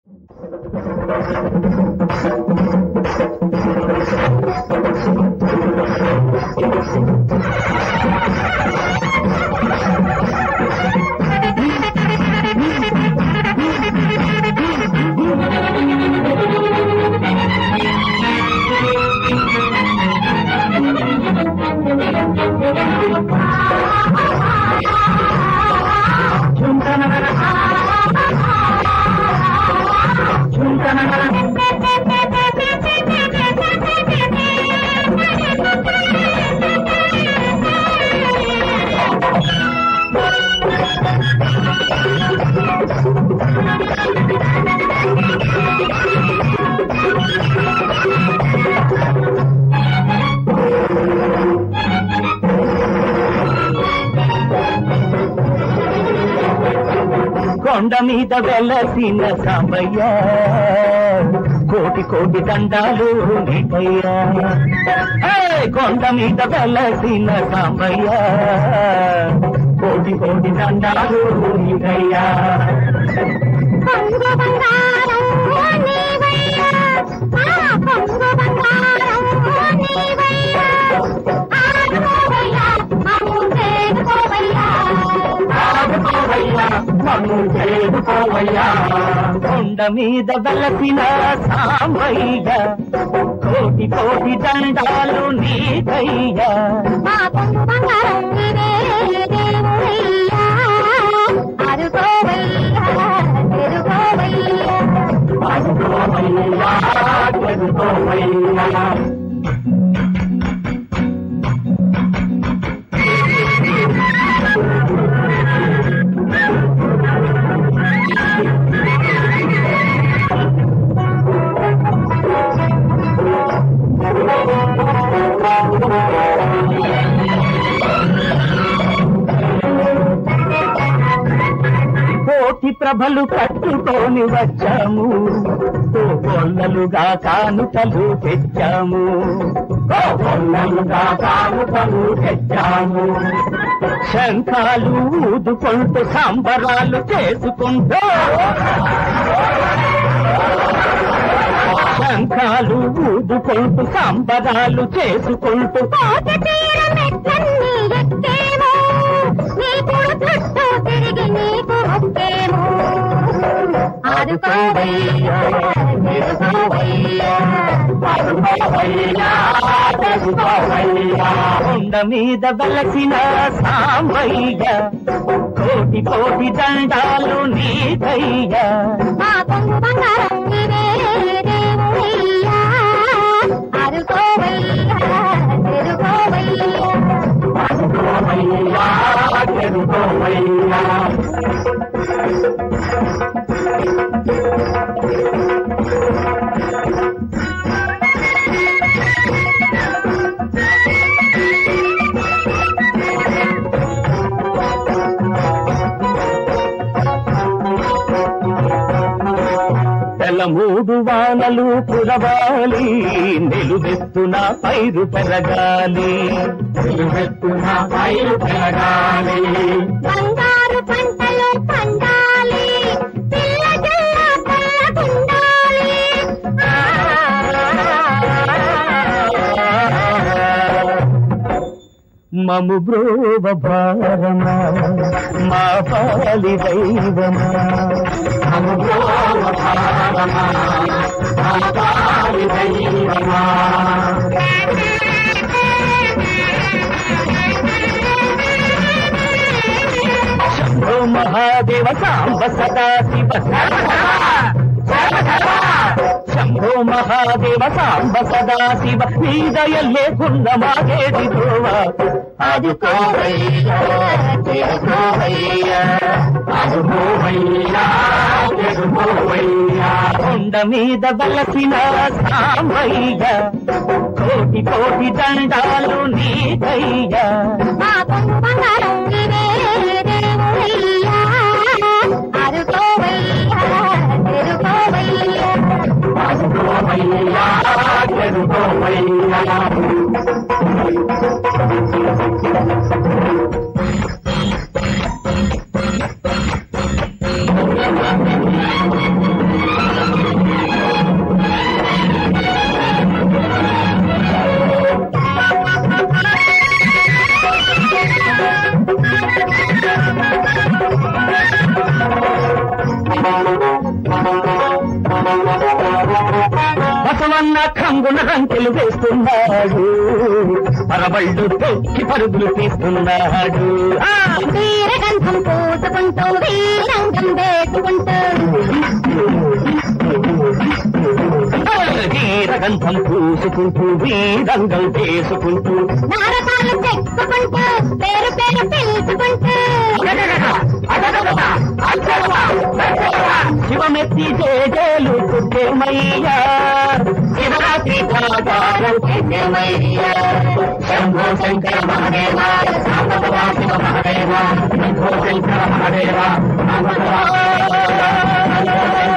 కొండ మీద వెలసిన సాంబయ్య కోటి కోటి దండాలు నీకయ్యా హే! కొండ మీద వెలసిన సాంబయ్య కోటి కోటి దండాలు నీకయ్యా పొంగు బంగారం నీవయ్యా ఆ పొంగు బంగారం నీవయ్యా ఆడుకోవయ్యా మమ్ము చేరుకోవయ్యా ఆడుకోవయ్యా, మమ్ము చేరుకోవయ్యా. కొండ మీద వెలసిన సాంబయ్య కోటి కోటి దండాలు నీకయ్యా మా పొంగు బంగారం నీవే దేవుడయ్యా ఆడుకోవయ్యా చేరుకోవయ్యా ఆడుకోవయ్యా, చేరుకోవయ్యా. కోటి ప్రభలు పట్టుకొని వచ్చాము కొల్లలుగా కానుకలు తెచ్చాము కొల్లలుగా కానుకలు తెచ్చాము శంఖాలు ఊదుకుంటూ సంబరాలు చేసుకుంటూ శంఖాలు ఊదుకుంటూ సంబరాలు చేసుకుంటూ కోట తీర మెట్లన్నీ ఎక్కేమో నీకు చుట్టూ తిరిగి నీకు మొక్కేమో ఆడుకోవయ్యా చేరుకోవయ్యా కొండ మీద వెలసిన సాంబయ్య కోటి కోటి దండాలు నీకయ్యా మా పొంగు బంగారం నీవే దేవుడయ్యా ఆడుకోవయ్యా చేరుకోవయ్యా తెల మూడు వానలు కురవాలి నిలువెత్తున పైరు పెరగాలి నిలువెత్తున పైరు పెరగాలి బంగారు పంటలు పండాలి పిల్ల జల్ల పల్లకుండాలి మము బ్రోవ భారమా మా పాలి దైవమా మము బ్రోవ భారమా మా పాలి దైవమా శంభో మహాదేవ సాంబ సదా శివ శంభో మహాదేవ సాంబ సదా శివ నీ దయ లేకుండా మాగేది గోవా ఆదుకోవయ్యా చేరుకోవయ్యా ఆదుకోవయ్యా చేరుకోవయ్యా కొండ మీద వెలసిన సాంబయ్య కోటి కోటి దండాలు నీకయ్యా మా పొంగు బంగారం నీవే దేవుడయ్యా ఆడుకోవయ్యా చేరుకోవయ్యా ఆదుకోవయ్యా చేరుకోవయ్యా రమ్మన్న కంగున రంకెలు వేస్తున్నాడు పరబళ్ళు తొక్కి పరుగులు తీస్తున్నాడు ఆ! వీరగంధం పూసుకుంటూ వీరంగం వేసుకుంటూ వీరగంధం పూసుకుంటూ వీరంగం వేసుకుంటూ నరకాలు చెక్కుకుంటూ పేరు పేరు పిలుచుకుంటూ శివమెత్తి జేజేలు కుట్టేమయ్యా శివరాత్రి జాగారం చేసేమయ్యా శంభో శంకర మహదేవ సాంబవ శివ మహదేవ శంభో శంకర మహదేవ సాంబవ